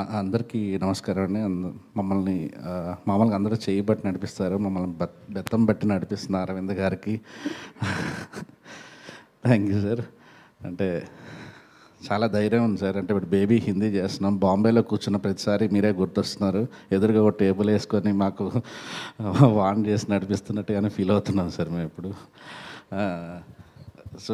ఆ- అందరికీ నమస్కారం అండి అంద- మమ్మల్ని ఆ, మామూలుగా అందరూ చేయి బట్టి నడిపిస్తారు మమ్మల్ని బెత్ బెత్తం బట్టి నడిపిస్తున్నారు అరవింద్ గారికి థ్యాంక్ యూ సార్ అంటే చాలా ధైర్యం ఉంది సార్ అంటే ఇప్పుడు బేబీ హిందీ చేస్తున్నాం బాంబేలో కూర్చున్న ప్రతిసారి మీరే గుర్తొస్తున్నారు ఎదురుగా ఒక టేబుల్ వేసుకొని మాకు వాన్ చేసి నడిపిస్తున్నట్టుగానే ఫీల్ అవుతున్నాం సార్ మేము ఇప్పుడు సో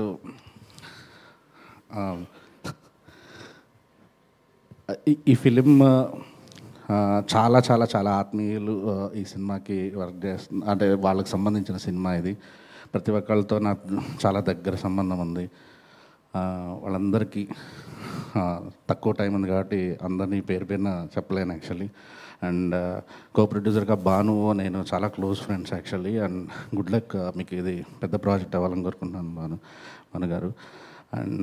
ఈ- ఈ ఫిలిం ఆ, చాలా చాలా చాలా ఆత్మీయులు ఆ, ఈ సినిమాకి వర్క్ చేస్తున్న అంటే వాళ్ళకి సంబంధించిన సినిమా ఇది ప్రతి ఒక్కళ్ళతో నాకు చాలా దగ్గర సంబంధం ఉంది ఆ, వాళ్ళందరికీ ఆ, తక్కువ టైం ఉంది కాబట్టి అందరినీ పేరు పేరున చెప్పలేను యాక్చువల్లీ అండ్ కో ప్రొడ్యూసర్గా భాను నేను చాలా close friends actually and good luck మీకు ఇది పెద్ద ప్రాజెక్ట్ అవ్వాలని కోరుకుంటున్నాను Bhanu Bhanu garu and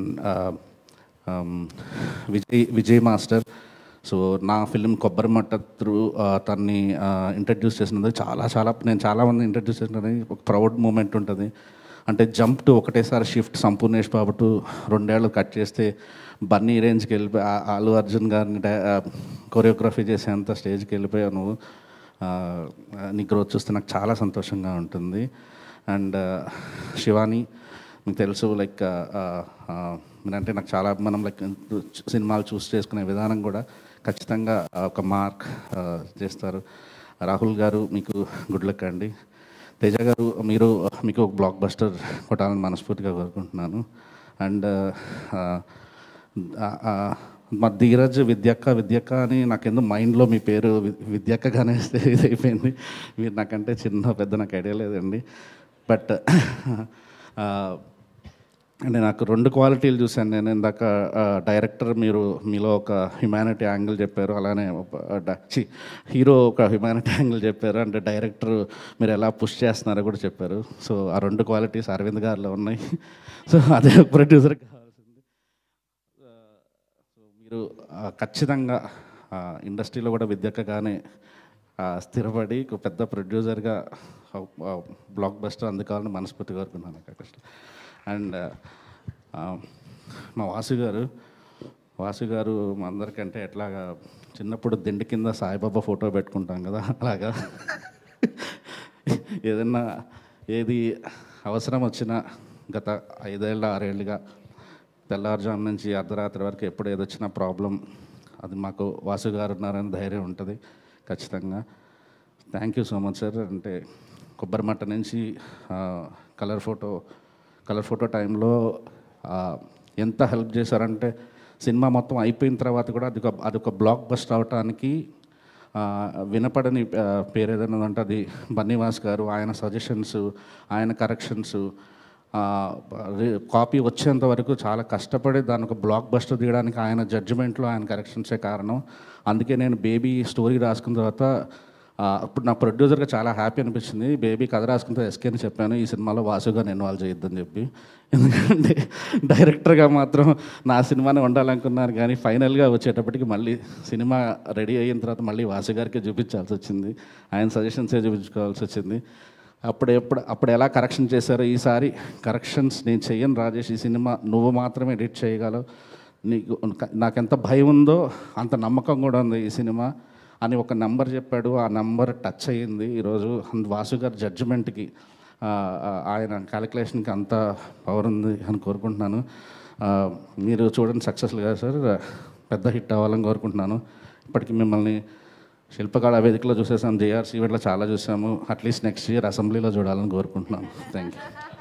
Vijay Vijay master so నా ఫిలిం కొబ్బరి మట్ట త్రూ తన్ని ఇంట్రడ్యూస్ చేసినందుకు చాలా చాలా నేను చాలామంది ఇంట్రడ్యూస్ చేసినది ఒక ప్రౌడ్ మూమెంట్ ఉంటుంది అంటే జంప్ టు ఒకటేసారి షిఫ్ట్ సంపూర్ణేష్ బాబు టు రెండేళ్ళు కట్ చేస్తే బన్నీ రేంజ్కి వెళ్ళిపోయి ఆ- అల్లు అర్జున్ గారిని కొరియోగ్రఫీ చేసేంత స్టేజ్కి వెళ్ళిపోయావు నువ్వు ఆ, నీ గ్రోత్ చూస్తే నాకు చాలా సంతోషంగా ఉంటుంది అండ్ శివాని మీకు తెలుసు లైక్ మీరంటే నాకు చాలా మనం లైక్ సినిమాలు చూస్ చేసుకునే విధానం కూడా ఖచ్చితంగా ఒక మార్క్ చేస్తారు రాహుల్ గారు మీకు గుడ్ లక్ అండి తేజ గారు మీరు మీకు ఒక బ్లాక్ బస్టర్ కొట్టాలని మనస్ఫూర్తిగా కోరుకుంటున్నాను అండ్ మా ధీరజ్ విద్యక్క విద్యక్క అని నాకెందుకు మైండ్లో మీ పేరు వి- విద్యక్కగానే ఇది అయిపోయింది మీరు నాకంటే చిన్న పెద్ద నాకు ఐడియా లేదండి బట్ అంటే నాకు రెండు క్వాలిటీలు చూశాను నేను ఇందాక డైరెక్టర్ మీరు మీలో ఒక హ్యుమానిటీ యాంగిల్ చెప్పారు అలానే ఒక డ- ఛీ, హీరో ఒక హ్యుమానిటీ యాంగిల్ చెప్పారు అంటే డైరెక్టర్ మీరు ఎలా పుష్ చేస్తున్నారో కూడా చెప్పారు సో ఆ రెండు క్వాలిటీస్ అరవింద్ గారిలో ఉన్నాయి సో అదే ప్రొడ్యూసర్ కావాల్సింది సో మీరు ఆ, ఖచ్చితంగా ఆ, ఇండస్ట్రీలో కూడా విద్యకగానే ఆ, స్థిరపడి ఒక పెద్ద ప్రొడ్యూసర్గా బ్లాక్ బస్టర్ అందుకోవాలని మనస్ఫూర్తిగా కోరుకున్నాను అక్కడ అండ్ మా వాసు గారు వాసు గారు మా అందరికంటే ఎట్లాగా చిన్నప్పుడు దిండి కింద సాయిబాబా ఫోటో పెట్టుకుంటాం కదా అలాగా ఏదన్నా ఏది అవసరం వచ్చినా గత ఐదేళ్ళ ఆరేళ్ళుగా తెల్లారుజాము నుంచి అర్ధరాత్రి వరకు ఎప్పుడు ఏదొచ్చినా ప్రాబ్లం అది మాకు వాసు గారు ఉన్నారని ధైర్యం ఉంటుంది ఖచ్చితంగా thank you so much sir అంటే కొబ్బరి మట్ట నుంచి కలర్ ఫోటో కలర్ ఫోటో టైంలో ఆ, ఎంత హెల్ప్ చేశారంటే సినిమా మొత్తం అయిపోయిన తర్వాత కూడా అది ఒక అదొక బ్లాక్ బస్ట్ అవటానికి ఆ, వినపడని ఆ, పేరు ఏదైనా ఉందంటే అది బన్నీవాస్ గారు ఆయన సజెషన్స్ ఆయన కరెక్షన్స్ కాపీ వచ్చేంత వరకు చాలా కష్టపడి దాని ఒక బ్లాక్ బస్టర్ తీయడానికి ఆయన జడ్జిమెంట్లో ఆయన కరెక్షన్సే కారణం అందుకే నేను బేబీ స్టోరీ రాసుకున్న తర్వాత ఆ, అప్పుడు నా ప్రొడ్యూసర్గా చాలా హ్యాపీ అనిపించింది బేబీ కథ రాసుకుంటే ఎస్కే అని చెప్పాను ఈ సినిమాలో వాసుగా ఇన్వాల్వ్ చేయొద్దని చెప్పి ఎందుకంటే డైరెక్టర్గా మాత్రం నా సినిమాని వండాలనుకున్నాను కానీ ఫైనల్గా వచ్చేటప్పటికి మళ్ళీ సినిమా రెడీ అయిన తర్వాత మళ్ళీ వాసు గారికి చూపించాల్సి వచ్చింది ఆయన సజెషన్సే చూపించుకోవాల్సి వచ్చింది అప్పుడు ఎప్పుడు అప్పుడు ఎలా కరెక్షన్ చేశారో ఈసారి కరెక్షన్స్ నేను చెయ్యను రాజేష్ ఈ సినిమా నువ్వు మాత్రమే ఎడిట్ చేయగలవు నీకు నాకెంత భయం ఉందో అంత నమ్మకం కూడా ఉంది ఈ సినిమా అని ఒక నంబర్ చెప్పాడు ఆ నంబర్ టచ్ అయ్యింది ఈరోజు అంద- వాసు గారి జడ్జిమెంట్కి ఆయన క్యాలిక్యులేషన్కి అంత పవర్ ఉంది అని కోరుకుంటున్నాను ఆ, మీరు చూడండి సక్సెస్ఫుల్ కదా సార్ పెద్ద హిట్ అవ్వాలని కోరుకుంటున్నాను ఇప్పటికి మిమ్మల్ని శిల్పకళా వేదికలో చూసేసాం జేఆర్సీ ఈవెంట్లో చాలా చూసాము అట్లీస్ట్ నెక్స్ట్ ఇయర్ అసెంబ్లీలో చూడాలని కోరుకుంటున్నాను థ్యాంక్ యూ